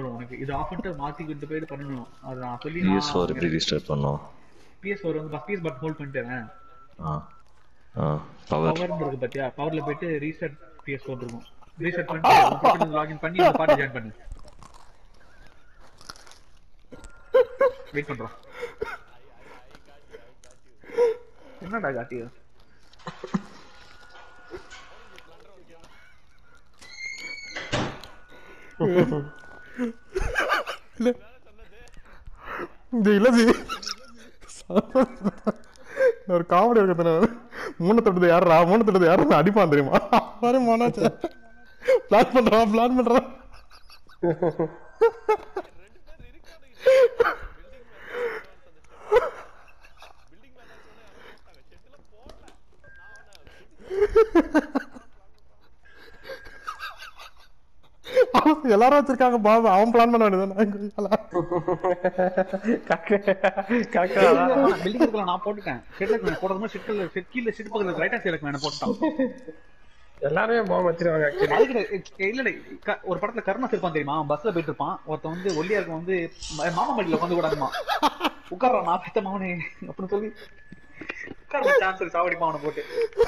வரும் உனக்கு இது ஆஃப் பண்ணிட்டு மாத்தி கொண்டு போயிட்டு பண்ணணும் அது நான் சொல்லி பிஎஸ் ஃபோர் எப்படி ரீஸ்டார்ட் பண்ணோம் பிஎஸ் ஃபோர் வந்து பிஎஸ் பட் ஹோல்ட் பண்ணிட்டேன் ஆ ஆ பவர் பவர் இருக்கு பாத்தியா பவர்ல போயிட்டு ரீசெட் பிஎஸ் ஃபோர் இருக்கும் ரீசெட் பண்ணிட்டு லாகின் பண்ணி அந்த பாட்டு ஜாயின் பண்ணு வெயிட் பண்றோம் என்னடா காட்டியா இந்த இல்லது ஒரு காமெடி இருக்கிறது மூணு தொட்டது யாரா மூணு தொட்டது யாரும் அடிப்பான் தெரியுமா பாரு மோனாச்சு பிளான் பண்றான் பிளான் பண்றான் அவன் எல்லாரும் வச்சிருக்காங்க பாபு அவன் பிளான் பண்ண வேண்டியது கரெக்டா பில்டிங் இருக்குள்ள நான் போட்டுட்டேன் ஷெட்ல நான் போடுறது ஷெட்ல ஷெட் கீழ ஷெட் பக்கத்துல ரைட் சைடுக்கு நான் போட்டான் எல்லாருமே பாம்பு வச்சிருவாங்க ஆக்சுவலி அதுக்கு இல்ல இல்ல க- ஒரு படத்துல கருணாஸ் இருப்பான் தெரியுமா அவன் பஸ்ல போயிட்டு இருப்பான் ஒருத்தன் வந்து ஒல்லியா இருக்கும் வந்து ம- மாமா மடியில உட்காந்து கூடாதுமா உட்கார்றான் நான் பெத்த மாவனே அப்படின்னு சொல்லி உட்கார சான்ஸ் சாவடிப்பான் அவனை போட்டு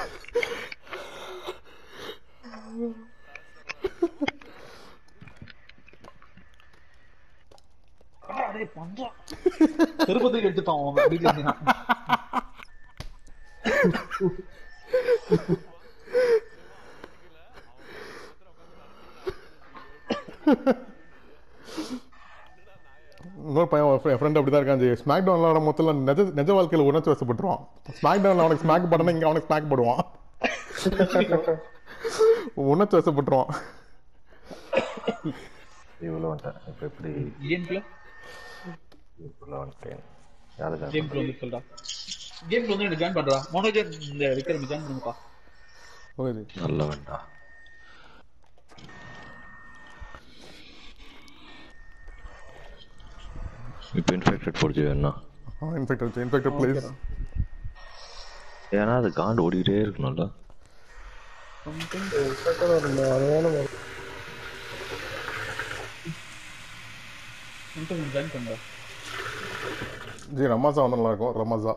அடே, அடே, பஞ்சம். திருப்பதிக்கு எடுத்துட்டான் அவன் வீட்டுல இருந்தான் இன்னொரு பையன் என் ஃப்ரெண்ட் அப்படி தான் இருக்கான் ஸ்மாக் டவுன்ல அவன மொத்தம் நிஜ நிஜ வாழ்க்கையில் உணர்ச்சி வசப்பட்டுருவான் ஸ்மாக் டவுன்ல அவனுக்கு ஸ்மாக் போட்டனா இங்க அவனுக்கு ஸ்மாக் போடுவான் உணர்ச்சி வசப்பட்டுருவான் இவ்வளவு வந்துட்டேன் இப்ப எப்படி கேம்ல இவ்வளவு வந்துட்டேன் யாரு தான் கேம் வந்து சொல்றா கேம் வந்து எனக்கு ஜாயின் பண்றா மனோஜன் இந்த விக்ரம் ஜாயின் பண்ணுப்பா ஓகே நல்ல வேண்டா இப்போ இன்ஃபெக்டட் போடுச்சு வேணா இன்ஃபெக்டட் இன்ஃபெக்டட் பிளேஸ் ஏன்னா அது காண்டு ஓடிக்கிட்டே இருக்கணும்ல ஜாயின் பண்றா ஜி ரமாசா வந்து நல்லா இருக்கும் ரமாசா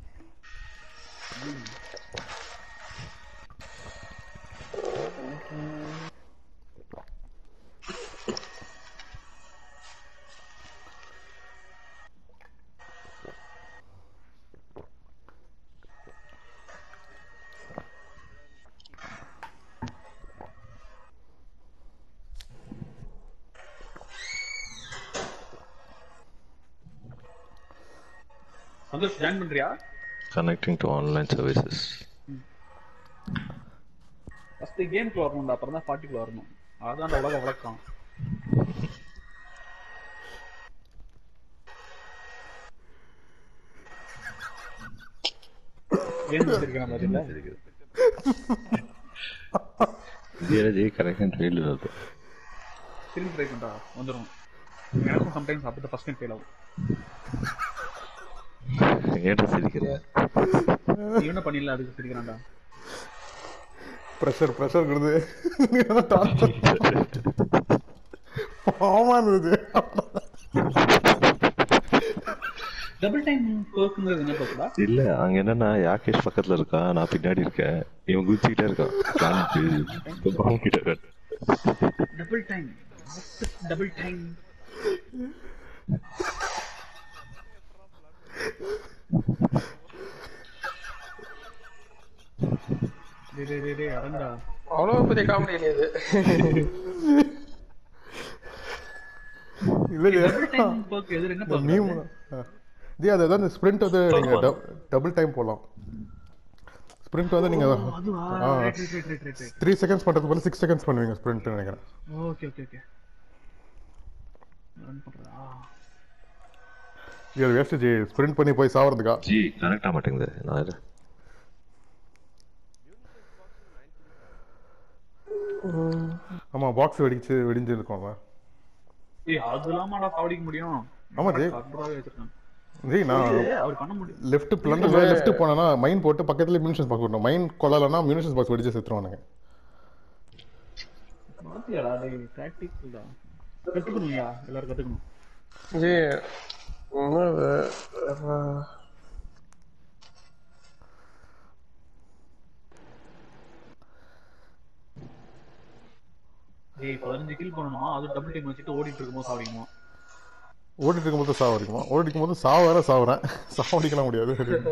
சந்தோஷ் ஜாயின் பண்றியா connecting to online services first கேம்க்கு வரணும்டா அப்புறம் தான் பார்ட்டிக்குள்ள வரணும் அதான் உலக வழக்கம் கேம் வச்சிருக்கிற மாதிரி இல்ல ஜி கனெக்ஷன் ஃபெயில் வருது திரும்பி ட்ரை பண்றா வந்துரும் எனக்கும் சம்டைம்ஸ் அப்படி ஃபர்ஸ்ட் டைம் ஃபெயில் ஆகும் ஏன்டா சிரிக்கிற நீ என்ன பண்ணிடல அதுக்கு சிரிக்கிறான்டா ப்ரெஷர் ப்ரெஷர் கொடுது பாவமா இருந்தது டபுள் டைம் போக்குங்கிறது என்ன போக்குடா இல்ல அங்க என்னன்னா யாகேஷ் பக்கத்துல இருக்கான் நான் பின்னாடி இருக்கேன் இவன் குதிச்சுக்கிட்டே இருக்கான் பிளான் பாம்பு கிட்ட இருக்கான். டபுள் டைம் டபுள் டைம் டேய் டேய், டேய் டேய் அடங்கடா அவ்வளவு பெரிய காமெடி இல்லையா இது இல்ல டபுள் டைம் போக்கு எதிர என்ன போக்கு மீம் ஜி அது அதான் ஸ்ப்ரிண்ட் வந்து நீங்க டபுள் டைம் போடலாம் ஸ்ப்ரிண்ட் வந்து நீங்க அதுவா ஆ. Right right right right right three seconds பண்ணுறது போல சிக்ஸ் செகண்ட்ஸ் பண்ணுவீங்க ஸ்ப்ரிண்ட் நினைக்கிறேன் ஓகே ஓகே ஓகே ரன் பண்றா இது வேஸ்ட் ஜி ஸ்ப்ரிண்ட் பண்ணி போய் சாவறதுக்கா ஜி கனெக்ட் ஆக மாட்டேங்குது நான் இது ஆமா பாக்ஸ் வெடிச்சு வெடிஞ்சு இருக்கும் அவன் ஏய் அதெல்லாமாடா சாவடிக்க முடியும் ஆமா ஜி. கண்ட்ரோலாவே வச்சிருக்கான் ஜி நான் இது அவர் பண்ண முடியும் லெஃப்ட் பிளண்டர் லெஃப்ட் போனேன்னா மைன் போட்டு பக்கத்துல மியூனிஷன்ஸ் பாக்ஸ் போடணும் மைன் கொள்ளலைன்னா மியூனிஷன்ஸ் பாக்ஸ் வெடிச்சு செத்துருவானுங்க மாத்தியாடா டேய் டாக்டிக்ஸ் தான் கத்துக்கணும்யா எல்லாரும் கத்துக்கணும் ஜி உணவு அஹ், ஏய் பதினஞ்சு கில் பண்ணணுமா அது டபுள் டைம் வச்சுட்டு ஓடிட்டு இருக்கும்போது சாப்பிடுமா ஓடிட்டு இருக்கும்போது சாவ அடிக்குமா ஓடிட்டு இருக்கும்போது சாவ வேற சாவுறேன் சாவடிக்கலாம் முடியாது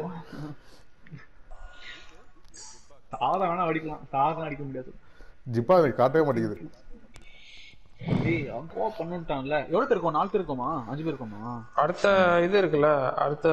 சாதம் வேணா அடிக்கலாம் சாதம் அடிக்க முடியாது ஜிப்பா எனக்கு காட்டவே மாட்டேங்குது ஏய் அவன் கோ பண்ணிட்டான்ல எவ்வளவு பேர் இருக்கோம் நாலு பேர் இருக்கோமா அஞ்சு பேர் இருக்கோமா அடுத்த இது இருக்குல்ல அடுத்த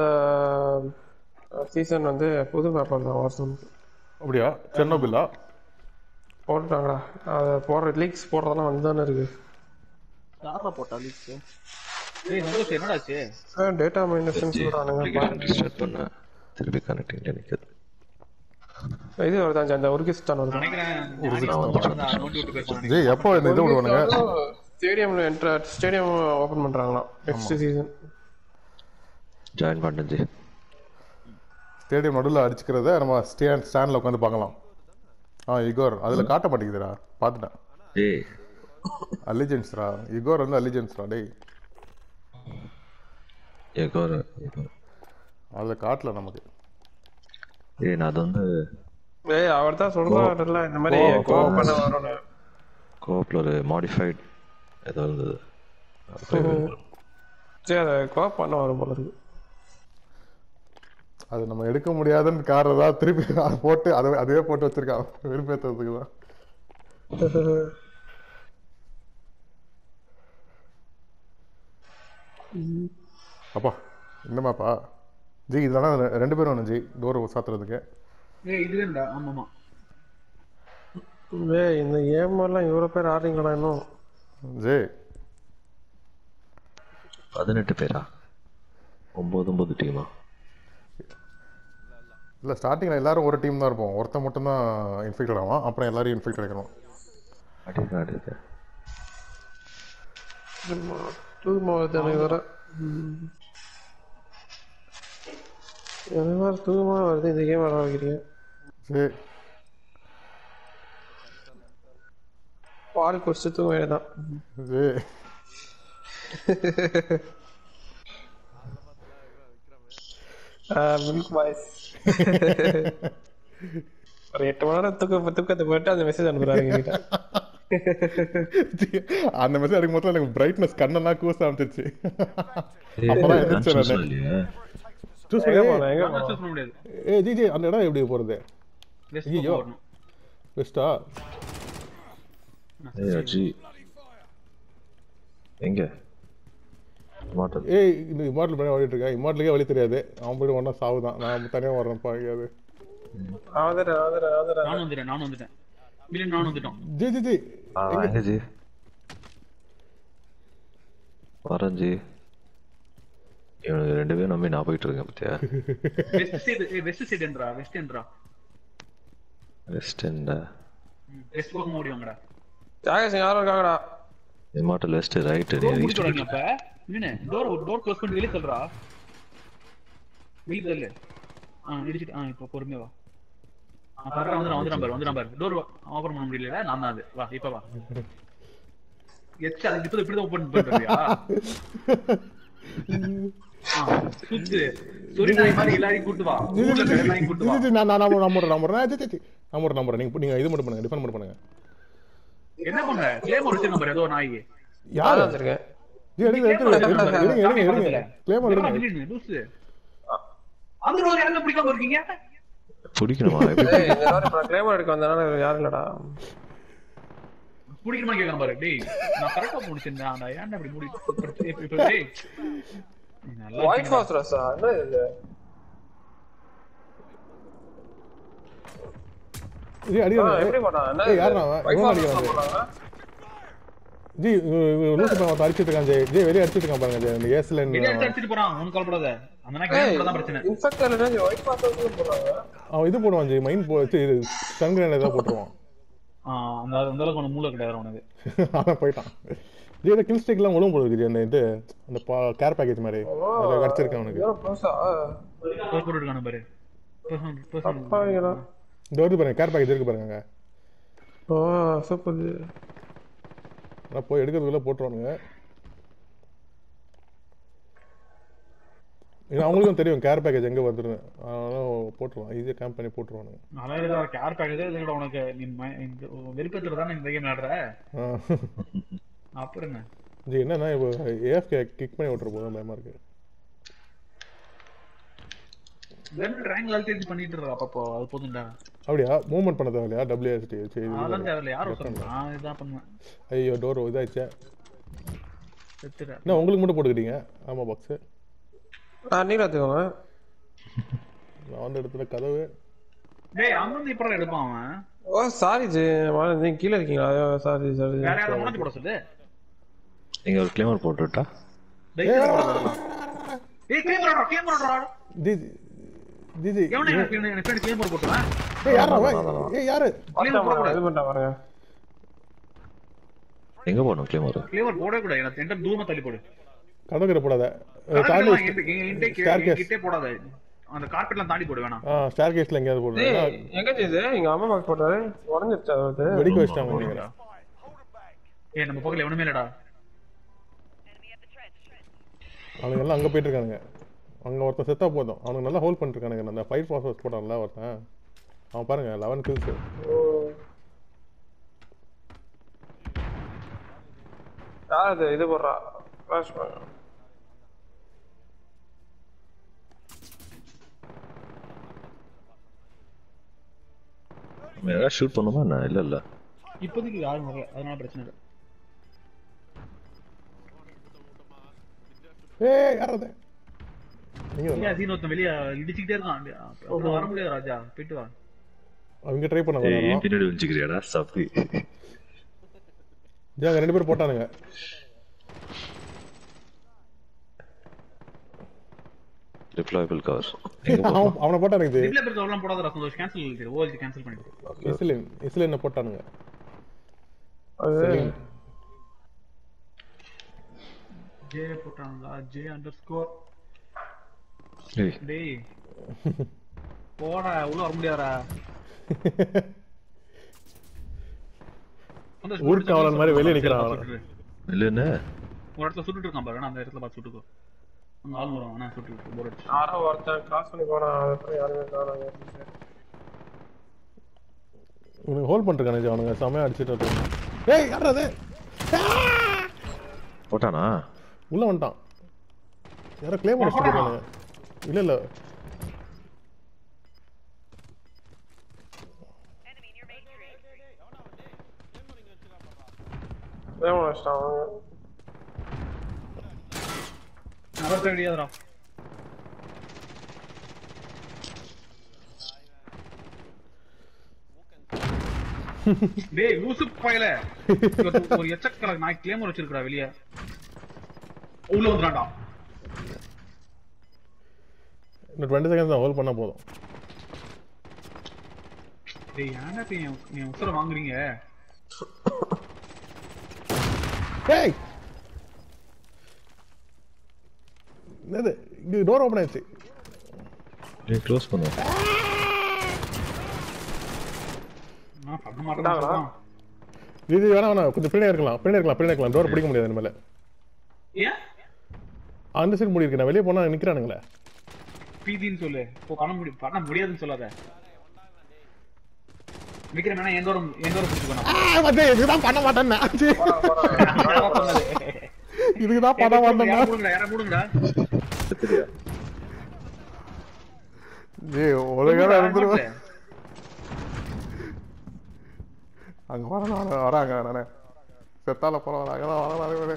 சீசன் வந்து புது பேப்பர் தான் வருஷம் அப்படியா சென்னோபில்லா போட்டுட்டாங்கடா அதை போடுற லீக்ஸ் போடுறதெல்லாம் வந்து தானே இருக்கு யாரா போட்டா லீக்ஸ் ஏய் சந்தோஷ் என்னடாச்சு டேட்டா மைனஸ்ன்னு சொல்றானுங்க ரீஸ்டார்ட் பண்ணேன் திருப்பி கனெக்டிங்ல நிக்குது இது வருதான் அந்த உருகிஸ்தான் வருது நினைக்கிறேன் ஞானி வந்து போட்டதா நோண்டி விட்டு போயிருப்பான் ஜெய் எப்போ இந்த இது விடுவானுங்க ஸ்டேடியம்ல என்ட்ர ஸ்டேடியம் ஓபன் பண்றாங்களாம் நெக்ஸ்ட் சீசன் ஜாயின் பண்ணேன் ஜி ஸ்டேடியம் நடுவில் அடிச்சுக்கிறத நம்ம ஸ்டேண்ட் ஸ்டாண்டில் உட்காந்து பார்க்கலாம் ஆ இகோர் அதில் காட்ட மாட்டேங்குதுடா பார்த்துட்டேன் ஏய் அலிஜென்ஸ்ரா இகோர் வந்து அலிஜென்ஸ்ரா டேய் எகோர் அதில் காட்டல நமக்கு ஏய் நான் அது வந்து ஏய் அவர் தான் சொல்றாருல்ல இந்த மாதிரி கோப் பண்ண வரும்னு கோப்பில் ஒரு மாடிஃபைட் ஏதோ இருந்தது அது போய் சரி அதை கோப் பண்ண வரும் போல இருக்கு அது நம்ம எடுக்க முடியாதுன்னு காரணம் தான் திருப்பி அதை போட்டு அதை அதுவே போட்டு வச்சிருக்கான் வெறுப்பேற்றுறதுக்கு தான் அப்பா என்னமாப்பா ஜி இதெல்லாம் ரெ- ரெண்டு பேரும் வேணும் ஜி டோர் சாத்துறதுக்கு ஏய் இது வேண்டா ஆமாமா ஏய் இந்த ஏமெல்லாம் இவ்வளவு பேர் ஆடுறீங்களா இன்னும் ஜி பதினெட்டு பேரா ஒம்பது ஒம்பது டீமா இல்லை ஸ்டார்டிங்கில் எல்லாரும் ஒரு டீம் தான் இருப்போம் ஒருத்தன் மட்டும் தான் இன்ஃபெக்டட் ஆகும் அப்புறம் எல்லாரையும் இன்ஃபெக்ட் அடிக்கணும் அடிக்காடு இது தூக்கமா வருது எனக்கு வர எனக்கு வேற தூக்கமா வருது இந்த கேம் வர வைக்கிறீங்க ஜி பால் குடிச்சு தூங்க வேண்டியதான் ஜி மில்க் பாய்ஸ் ஒரு எட்டு மணி நேரம் தூக்க தூக்கத்தை போட்டு அந்த மெசேஜ் அனுப்புறாங்க என்கிட்ட. ஜி, அந்த மெசேஜ் எடுக்கும் போது எனக்கு பிரைட்னஸ் கண்ணெல்லாம் கூச ஆரம்பிச்சிருச்சு ஏய், அப்பதான் நான் எந்திரிச்சேன் choose நானு. பண்ணலையே. சூஸ் எங்க பண்ணி போனேன் எங்க நான் போனேன் choose பண்ண முடியாது ஏ ஜி ஜி அந்த இடம் எப்படி போகிறது வெஸ்ட் ஐயோ. வரணும் பெஸ்ட்டா ஏய் அஜி எங்க மாட்டது ஏய் இந்த இமாட்டில் பண்ணி ஓடிட்டு இருக்கேன் இமாட்டிலுக்கே வழி தெரியாது அவன் போய்ட்டு ஒன்றா சாவுதான் நான் தனியாக வர்றேன்ப்பா எங்கேயாவது ஆதர ஆதர ஆதர நானும் வந்துட்டேன் நானும் வந்துட்டேன் மில்லியன் நானும் வந்துட்டோம் ஜி ஜி ஜி ஆ எங்க ஜி வரேன் ஜி இவனுக்கு ரெண்டு பேரும் நம்பி நான் போயிட்டு இருக்கேன் பத்தியா வெஸ்ட் சைடு ஏய் வெஸ்ட் சைடு என்றா வெஸ்ட் என்றா வெஸ்ட் எண்ட் வெஸ்ட் பக்கம் ஓடி வாங்கடா ஜாகேஷ் யாரும் இருக்காங்கடா இம்மாட்டல் வெஸ்ட் ரைட் டோர் மூடி போறாங்க அப்ப என்ன டோர் டோர் க்ளோஸ் பண்ணி வெளிய தள்ளுறா வெளிய தள்ளு ஆ இடிச்சிட்டு ஆ இப்போ பொறுமையா வா ஆ கரெக்டா வந்து வந்து நம்பர் வந்து நம்பர் டோர் ஓபன் பண்ண முடியல நான் தான் அது வா இப்ப வா எச்ச அது இப்போ இப்படி தான் ஓபன் பண்றியா ஆ சுத்து சுரி நாய் மாதிரி எல்லாரையும் கூட்டு வா ஜி, ஜி, ஊர்ல ஜி, இருக்கிற ஜி, எல்லாரையும் கூட்டு வா ஜி, ஜி, நான் நான் நம்புறேன் நம்புறேன் நம்புறேன் ஜி, ஜி, ஜி. நம்புறேன் நம்புறேன் நீங்க நீங்க இது மட்டும் பண்ணுங்க டிஃபன் மட்டும் பண்ணுங்க என்ன பண்ற கிளேம் ஒரு நம்பர் ஏதோ நாய்க்கு யாரு யாரும் வச்சிருக்கேன் ஜி எடுங்க எடுங்க எடுங்க எடுங்க எடுங்க எடுங்க கிளேமர் எடுங்க லூசு அந்த ஒரு இடத்துல பிடிக்காம இருக்கீங்க பிடிக்கணுமா எப்படி ஏய் இந்த வாரம் இப்ப கிளைமர் எடுக்க வந்தனால யாரும் இல்லடா பிடிக்கணுமா கேட்கலாம் பாரு டேய் நான் கரெக்டா முடிச்சிருந்தேன் ஆனா ஏன்டா இப்படி மூடி இப்ப இப்ப டேய் நீ நல்லா ஒயிட் ஃபாஸ்பரஸா என்ன இது ஜி ஆ, அடிங்க எப்படி போட்டான் என்ன ஏய், இது? யாருடா அவன்? White இவன் phosphorus அடிக்கிறான் போடுறாங்க? ஜி லூசு பண்ண அடிச்சிட்டு இருக்கான் ஜி ஜி வெளியே அடிச்சிட்டு இருக்கான் பாருங்க ஜி அந்த ஏஸ்ல வெளிய எடுத்து அடிச்சிட்டு போறான் உனக்கு கவலைப்படாத அந்த நாய் கேம் தான் பிரச்சனை Infect ஆ இல்லைன்னா white phosphorus போடுறாங்க. அவன் இது போடுவான் ஜி மைண்ட் போ இது சன் கிரேனேட் ஏதாவது போட்டுருவான் ஆ அந்த அந்த அளவுக்கு உனக்கு மூளை கிடையாது உனக்கு அதான் போயிட்டான் ஜி இந்த கில் ஸ்டிக்லாம் ஒழுங்கு போடுது ஜி அந்த இது அந்த கேர் பேக்கேஜ் மாதிரி அதில் கிடச்சிருக்கான் அவனுக்கு இதெல்லாம் புதுசா? ஒரு போட்டு இருக்கானு பாரு Person, person. அப்பாவிங்களா. இந்த வருது பாருங்க கேர் பேக்கேஜ் இருக்கு பாருங்க அங்க. ஓ, சூப்பர் இது. ஆனா போய் எடுக்கிறதுக்குள்ள போட்டுருவானுங்க ஏன்னா அவங்களுக்கும் தெரியும் கேர் பேக்கேஜ் எங்கே வந்துருன்னு அதனால போட்டுருவான் ஈஸியாக கேம்ப் பண்ணி போட்டுருவானுங்க நல்லா இருக்கா கேர் பேக்கேஜ் இதுல உனக்கு நீ ம- இந்த வெறுப்பத்துல தானே இந்த கேம் விளையாடுற ஆ. அப்புறம் என்ன ஜி என்னன்னா இப்போ ஏஎஃப்கே கிக் பண்ணி விட்டுற போதும் பயமா இருக்கு ரெண்டு ட்ராங்கிள் அழுத்தி பண்ணிட்டு இருக்கா அப்பப்போ அது போதும்டா அப்படியா மூவ்மெண்ட் பண்ண தேவையில்லையா டபிள்யூஎஸ்டி சரி அதெல்லாம் தேவையில்ல யாரும் சொல்லுங்க நான் இதான் பண்ணுவேன் ஐயோ டோர் இதாச்சே செத்துட்டேன் என்ன உங்களுக்கு மட்டும் போட்டுக்கிட்டீங்க ஆமா பாக்ஸு ஆ நீங்க எடுத்துக்கோங்க நான் வந்து இடத்துல கதவு டேய் அங்க இருந்து இப்பறம் எடுப்பான் அவன் ஓ சாரி ஜி வா- நீங்க கீழே இருக்கீங்களா சாரி சாரி வேற யாரும் உணர்ச்சி போட சொல்லு நீங்க ஒரு கிளைமர் போட்டுட்டா டேய் ஏய் கேமரா கேமரா ஜிஜி ஜிஜி எவனே எனக்கு எனக்கு எனக்கு கேமரா போட்டுவேன் ஏய் யாரா ஏய் யாரு இது பண்ணிட்டா பாருங்க எங்க போகணும் கிளைமர் கிளேவர் போடவே கூடாது எனக்கு என்கிட்ட தூரமா தள்ளி போடு கதவுக்கிற போடாத கரெக்டா, தாண்டி என்கிட்ட- என்கிட்ட Staircase. என்கிட்டே போடாத அந்த கார்பெட்லாம் தாண்டி போடு வேணாம் ஆ ஸ்டார் கேஸ்ல எங்கேயாவது போடுறேன் ஏய் எங்க ஜி இது எங்க அம்மா பாக்ஸ் போட்டாரு உடஞ்சிருச்சா அது வெடிக்க வச்சிட்டாங்க நினைக்கிறேன் ஏய் நம்ம பக்கத்துல எவனுமே இல்லடா அவனுங்க எல்லாம் அங்க போயிட்டு இருக்கானுங்க அங்க ஒருத்தன் செத்தா போதும் அவனுக்கு நல்லா ஹோல்ட் பண்ணிட்டு இருக்கானுங்க அந்த ஃபைவ் பாஸ்வர்ஸ் போட்டான்ல ஒருத்தன் அவன் பாருங்க லெவன் கில்ஸ் யார் அது இது போடுறா ஃபிளாஷ் பண்ண நம்ம ஏதாவது ஷூட் பண்ணுமா என்ன இல்ல இல்ல இப்போதைக்கு யாரும் வரல அதனால பிரச்சனை இல்லை ஏய் யார் அது நீங்க தானா? ஏன் சீன் ஒருத்தன் வெளிய இடிச்சுக்கிட்டே இருக்கான் அப்புறம் வர முடியாது ராஜா போயிட்டு வா அவங்க ட்ரை பண்ண ஏய், வரானோ என் பின்னாடி வச்சுக்கிறியாடா சப்பி ஜி அங்க ரெண்டு பேரும் போட்டானுங்க டிப்ளாயபிள் கவர் எங்க போகணும் அவன் அவனை போட்டானுங்க இது ரிப்ளை பெருசா எல்லாம் போடாத சந்தோஷ் கேன்சல் ஓஎல்ஜி கேன்சல் பண்ணிட்டு இஸ்லின் இஸ்லின் போட்டானுங்க அது ஜே போட்டாங்களா ஜே அண்டர் ஸ்கோர் ஏய் டேய் போடா உள்ள வர முடியாதா சந்தோஷ், ஊர் காவலன் மாதிரி வெளிய நிக்கிறான் அவன். சுட்டுட்டு. இல்ல என்ன ஒரு இடத்துல சுட்டுட்டு இருக்கான் பாரு அந்த இடத்துல பார்த்து சுட்டுக்கோ அங்க ஆள் வரும் ஆனா சுட்டு போர் அடிச்சு யாரோ ஒருத்தன் கிராஸ் பண்ணி போனான் அதுக்கப்புறம் யாருமே காணாங்க இவனுக்கு ஹோல்ட் பண்ணிருக்கானு ஜி அவனுங்க செமையா அடிச்சிட்டு இருக்காங்க ஏய் யார் அது போட்டானா உள்ள வந்துட்டான் யாரோ கிளைம் அடிச்சிட்டு இருக்கானுங்க இல்ல இல்ல வேணும் வச்சிட்டான் அவங்க அவர் தெரியாதுடா டேய் லூசு பயல ஒரு எச்சக்கல நாய் கிளேமர் வச்சிருக்கா வெளிய உள்ள வந்துடான்டா இன்னும் டுவெண்ட்டி செகண்ட்ஸ் தான் ஹோல்ட் பண்ணா போதும் டேய் ஏன்டா இப்ப என் என் உத்தர வாங்குறீங்க ஏய் என்னது இங்க டோர் ஓபன் ஆயிடுச்சு நீ க்ளோஸ் பண்ணு நான் பண்ண மாட்டேன் இது வேணா வேணாம் கொஞ்சம் பின்னாடி இருக்கலாம் பின்னாடி இருக்கலாம் பின்னாடி இருக்கலாம் டோர் பிடிக்க முடியாது இனிமேல ஏன் அந்த சைடு மூடி இருக்கு நான் வெளியே போனா நிக்கிறானுங்களே பீதின்னு சொல்லு இப்போ பண்ண முடியும் பண்ண முடியாதுன்னு சொல்லாத விக்ரம் வேணா எந்த ஒரு எந்த ஒரு பிடிச்சுக்கணும் இதுதான் பண்ண மாட்டேன் இதுக்குதான் பண்ண மாட்டேன் யாரை மூடுங்கடா யாரை மூடுங்கடா செத்துட்டியா ஏய் ஒழுங்கா இருந்துருவேன் மூடுங்கடா. அங்க வர நான் வராங்க நானே செத்தால பரவாயில்ல அங்கதான் வர நானே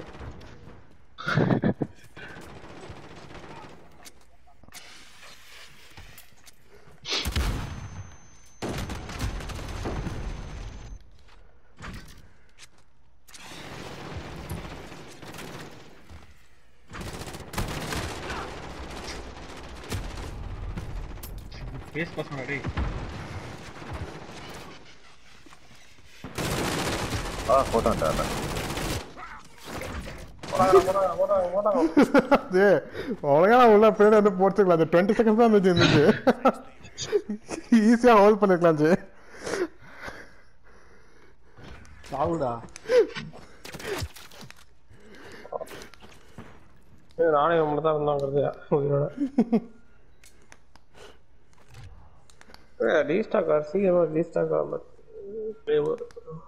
பேஸ் பசங்க டேய் ஆ போட்டான்டா ஏய் ஒழுங்கா நான் உள்ள பின்னாடி வந்து போட்டுக்கலாம் அது டுவெண்ட்டி செகண்ட்ஸ் தான் இருந்துச்சு இருந்துச்சு ஈஸியா ஹோல்ட் பண்ணிருக்கலாம் ஜி சாவுடா நானே மட்டும் தான் இருந்தாங்கிறது உயிரோட ரீஸ்டாக் ஆர் சீக்கிரமா ரீஸ்டாக் ஆகாம